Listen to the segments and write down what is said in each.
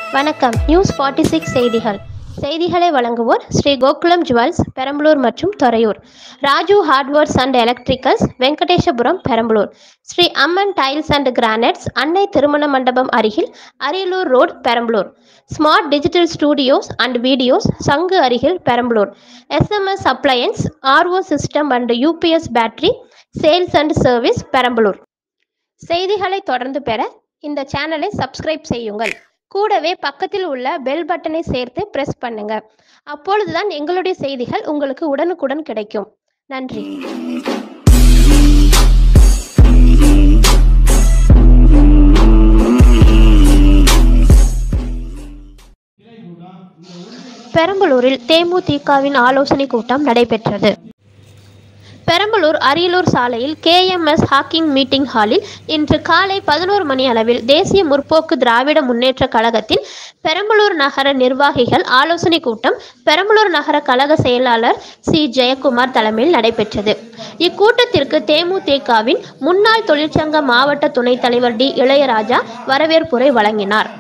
வணக்கம் news forty six செய்திகள் செய்திகளை வழங்குவோர் ஸ்ரீ கோகுலம் ஜுவல்ஸ் பெரம்பலூர் மற்றும் Thuraiyur Raju hardwares and electricals Venkatesapuram Perambalur Sri Amman tiles and granites Annai திருமண மண்டபம் அருகில் Ariyalur road Perambalur smart digital studios and videos சங்கு அருகில் Perambalur SMS appliances RO system and UPS battery sales and service Perambalur செய்திகளை தொடர்ந்து பெற இந்த சேனலை சப்ஸ்கிரைப் செய்யுங்கள் கூடவே பக்கத்தில் உள்ள பெல் பட்டனை சேர்த்து பிரஸ் பண்ணுங்க அப்பொழுதுதான் எங்களுடைய செய்திகள் உங்களுக்கு உடனுக்குடன் கிடைக்கும் நன்றி பெரம்பலூரில் தேமுதிகவின் ஆலோசனை கூட்டம் நடைபெற்றது பெரம்பலூர் அரியலூர் சாலையில் கேஎம்எஸ் ஹாக்கிங் மீட்டிங் ஹாலில் இன்று காலை பதினோரு மணி அளவில் தேசிய முற்போக்கு திராவிட முன்னேற்ற கழகத்தின் பெரம்பலூர் நகர நிர்வாகிகள் ஆலோசனை கூட்டம் பெரம்பலூர் நகர கழக செயலாளர் சி ஜெயக்குமார் தலைமையில் நடைபெற்றது இக்கூட்டத்திற்கு தேமுதிகவின் முன்னாள் தொழிற்சங்க மாவட்ட துணைத் தலைவர் டி இளையராஜா வரவேற்புரை வழங்கினார்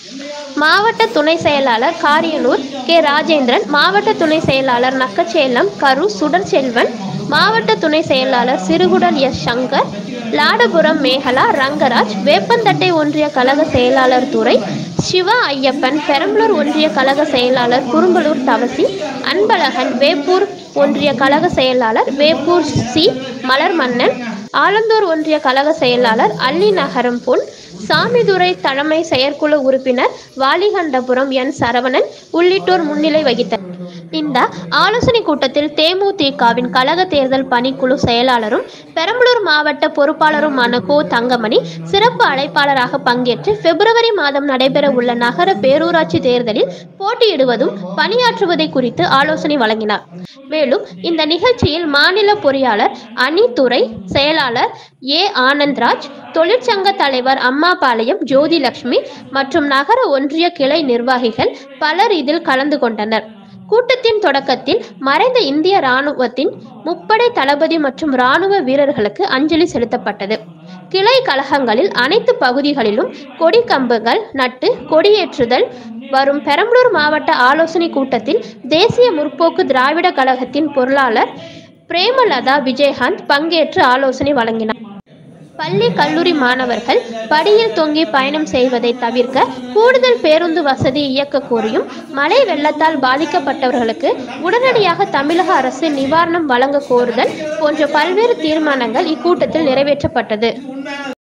மாவட்ட துணை செயலாளர் காரியனூர் கே ராஜேந்திரன் மாவட்ட துணை செயலாளர் நக்கச்சேலம் கரு சுடர்செல்வன் மாவட்ட துணை செயலாளர் சிறுகுடன் எஸ் சங்கர் லாடபுரம் மேகலா ரங்கராஜ் வேப்பந்தட்டை ஒன்றிய கழக செயலாளர் துரை சிவா ஐயப்பன் பெரம்பலூர் ஒன்றிய கழக செயலாளர் குறும்பலூர் தவசி அன்பழகன் வேப்பூர் ஒன்றிய கழக செயலாளர் வேப்பூர் சி மலர்மன்னன் ஆலந்தூர் ஒன்றிய கழக செயலாளர் அல்லி நகரம் பொன் சாமிதுரை தலைமை செயற்குழு உறுப்பினர் வாலிகண்டபுரம் என் சரவணன் உள்ளிட்டோர் முன்னிலை வகித்தனர் இந்த ஆலோசனை கூட்டத்தில் தேமுதிகவின் கழக தேர்தல் பணிக்குழு செயலாளரும் பெரம்பலூர் மாவட்ட பொறுப்பாளருமான கோ தங்கமணி சிறப்பு அழைப்பாளராக பங்கேற்று பிப்ரவரி மாதம் நடைபெற உள்ள நகர பேரூராட்சி தேர்தலில் போட்டியிடுவதும் பணியாற்றுவதை குறித்து ஆலோசனை வழங்கினார் மேலும் இந்த நிகழ்ச்சியில் மாநில பொறியாளர் அணித்துறை செயலாளர் ஏ ஆனந்த்ராஜ் தொழிற்சங்க தலைவர் அம்மாபாளையம் ஜோதிலட்சுமி மற்றும் நகர ஒன்றிய கிளை நிர்வாகிகள் பலர் இதில் கலந்து கொண்டனர் கூட்டத்தின் தொடக்கத்தில் மறைந்த இந்திய இராணுவத்தின் முப்படை தளபதி மற்றும் இராணுவ வீரர்களுக்கு அஞ்சலி செலுத்தப்பட்டது கிளை கழகங்களில் அனைத்து பகுதிகளிலும் கொடி கம்புகள் நட்டு கொடியேற்றுதல் வரும் பெரம்பலூர் மாவட்ட ஆலோசனை கூட்டத்தில் தேசிய முற்போக்கு திராவிட கழகத்தின் பொருளாளர் பிரேமலதா விஜயகாந்த் பங்கேற்று ஆலோசனை வழங்கினார் பள்ளி கல்லூரி மாணவர்கள் படியில் தொங்கி பயணம் செய்வதை தவிர்க்க கூடுதல் பேருந்து வசதி இயக்க கோரியும் மழை வெள்ளத்தால் பாதிக்கப்பட்டவர்களுக்கு உடனடியாக தமிழக அரசு நிவாரணம் வழங்க கோருதல் போன்ற பல்வேறு தீர்மானங்கள் இக்கூட்டத்தில் நிறைவேற்றப்பட்டது